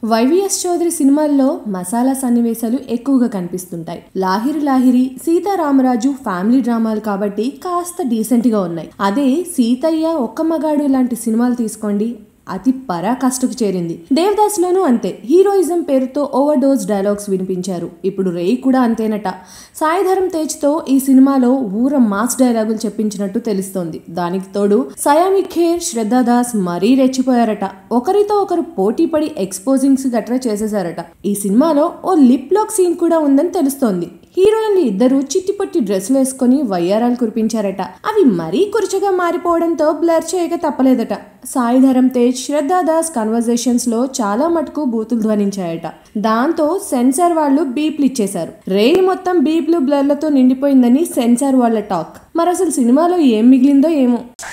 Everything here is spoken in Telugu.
వైవిఎస్ చౌదరి సినిమాల్లో మసాలా సన్నివేశాలు ఎక్కువగా కనిపిస్తుంటాయి లాహిరి లాహిరి సీతారామరాజు ఫ్యామిలీ డ్రామాలు కాబట్టి కాస్త డీసెంట్ గా ఉన్నాయి అదే సీతయ్య ఒక్క మగాడు లాంటి సినిమాలు తీసుకోండి అతి పరాకాష్ఠకు చేరింది దేవదాస్ లోనూ అంతే హీరోయిజం పేరుతో ఓవర్ డోస్ డైలాగ్స్ వినిపించారు ఇప్పుడు రేయ్ కూడా అంతేనట సాయిధరం తేజ్ తో ఈ సినిమాలో ఊర మాస్ డైలాగులు చెప్పించినట్టు తెలుస్తోంది దానికి తోడు సయామి ఖేర్ శ్రద్ధాదాస్ మరీ రెచ్చిపోయారట ఒకరితో ఒకరు పోటీ పడి ఎక్స్పోజింగ్స్ గట్రా చేసేశారట ఈ సినిమాలో ఓ లిప్ లాక్ సీన్ కూడా ఉందని తెలుస్తోంది హీరోయిన్లు ఇద్దరు చిట్టిపట్టి డ్రెస్సులు వేసుకుని వయ్యారాలు కురిపించారట అవి మరీ కురుచగా మారిపోవడంతో బ్లర్ చేయక తప్పలేదట సాయిధరం తేజ్ శ్రద్ధాదాస్ కన్వర్జేషన్స్ లో చాలా మటుకు బూతులు ధ్వనించాయట దాంతో సెన్సార్ వాళ్ళు బీప్లు ఇచ్చేశారు రే మొత్తం బీప్లు బ్లర్లతో నిండిపోయిందని సెన్సార్ వాళ్ళ టాక్ మరి అసలు సినిమాలో ఏం మిగిలిందో ఏమో